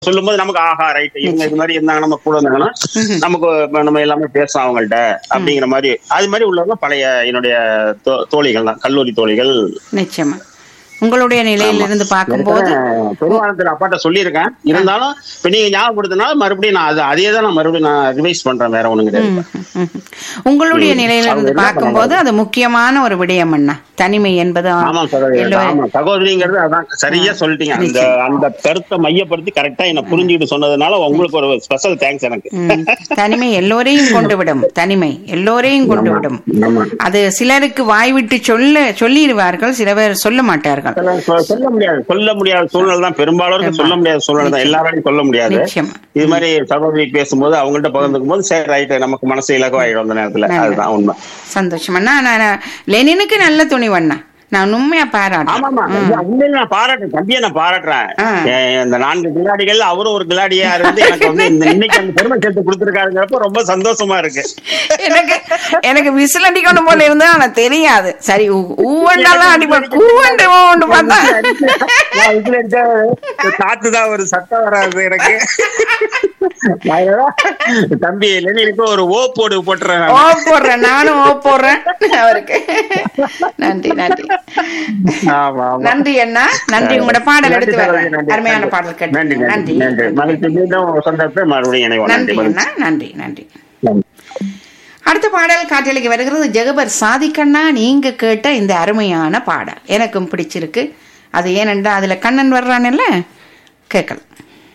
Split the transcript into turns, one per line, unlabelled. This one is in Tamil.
சொல்லும்போது நமக்கு ஆஹா ரைட் இவங்க இது மாதிரி இருந்தாங்க நம்ம கூட இருந்தாங்கன்னா நமக்கு இப்ப நம்ம எல்லாமே பேசலாம் அவங்கள்ட்ட அப்படிங்கிற மாதிரி அது மாதிரி உள்ளவங்க பழைய என்னுடைய தோ- தோழிகள் தான் கல்லூரி தோழிகள்
நிச்சயமா உங்களுடைய நிலையிலிருந்து பார்க்கும்போது
பெருமானத்தில் அப்பாட்ட சொல்லியிருக்கேன் இருந்தாலும் இப்ப நீங்க ஞாபகப்படுத்தினால மறுபடியும் நான் அது அதே தான் நான் மறுபடியும் நான் ரிவைஸ் பண்றேன் வேற ஒண்ணும் கிடையாது
ம், ம், ம். உங்களுடைய நிலையிலிருந்து
அவங்க என்ன
பார்க்கும்போது அது முக்கியமான ஒரு விடயம் அண்ணா தனிமை என்பது
ஆமா சகோதரி
எல்லோ-
ஆமா சகோதரிங்கிறது அதான் சரியா சொல்லிட்டீங்க அந்த அந்த கருத்தை மையப்படுத்தி கரெக்டா என்ன புரிஞ்சுக்கிட்டு சொன்னதுனால உங்களுக்கு ஒரு ஸ்பெஷல் தேங்க்ஸ் எனக்கு
ம். தனிமை எல்லோரையும் கொண்டு விடும் தனிமை எல்லோரையும் கொண்டு விடும்
ஆமா
அது சிலருக்கு வாய் விட்டு சொல்ல சொல்லிடுவார்கள் சில பேர் சொல்ல மாட்டார்கள்
சொல்ல சொ- சொல்ல முடியாது சொல்ல முடியாத சூழ்நிலை தான் பெரும்பாலும் சொல்ல முடியாத சூழ்நிலை தான் எல்லாராலையும் சொல்ல முடியாது
நிச்சயமா
இது மாதிரி சகோதரி பேசும்போது அவங்கள்ட்ட பகிர்ந்துக்கும் போது சரி ரைட் நமக்கு மனசு இலகுவாயிடும் அந்த நேரத்துல அதுதான் உண்மை
சந்தோஷம் அண்ணா நான் நான் லெனினுக்கு நல்ல துணிவண்ணா நான் உண்மையா பாராட்டேன்
ஆமாமா உண்மையில நான் பாராட்டுறேன் தம்பியை நான் பாராட்டுறேன்
ஆ.
ஏன் இந்த நான்கு கிளாடிகள் அவரும் ஒரு கிளாடியா இருந்து எனக்கு வந்து இந்த இன்னைக்கு அந்த பெருமை சேர்த்து கொடுத்துருக்காருங்கிறப்ப ரொம்ப சந்தோஷமா இருக்கு
எனக்கு எனக்கு விசில் அடிக்கணும் போல இருந்தா எனக்கு தெரியாது சரி ஊ- ஊவண்டாலாம் அடிப்பேன் கூவண்டு ஊவண்டு பார்த்தா
நான் இதுல இருக்க காத்துதான் ஒரு சத்தம் வராது எனக்கு நான் ஏதோ தம்பி லெனினுக்கு ஒரு ஓ போடு போட்டுறேன்
ஓ போடுறேன் நானும் ஓ போடுறேன் அவருக்கு நன்றி நன்றி
ஆமா ஆமா
நன்றி அண்ணா நன்றி உங்களோட பாடல் எடுத்து
நன்றி,
வரேன்
நன்றி,
அருமையான
நன்றி.
பாடல் கேட்டு
நன்றி
நன்றி
நன்றி நன்றி மகிழ்ச்சி மீண்டும் சந்தர்ப்பத்தை மறுபடியும் இணைவோம்
நன்றி
நன்றி
அண்ணா நன்றி நன்றி
நன்றி
அடுத்த பாடல் காற்றலைக்கு வருகிறது ஜெகபர் சாதிக்கண்ணா நீங்க கேட்ட இந்த அருமையான பாடல் எனக்கும் பிடிச்சிருக்கு அது ஏனென்றா அதுல கண்ணன் வர்றான்ல கேட்கலாம்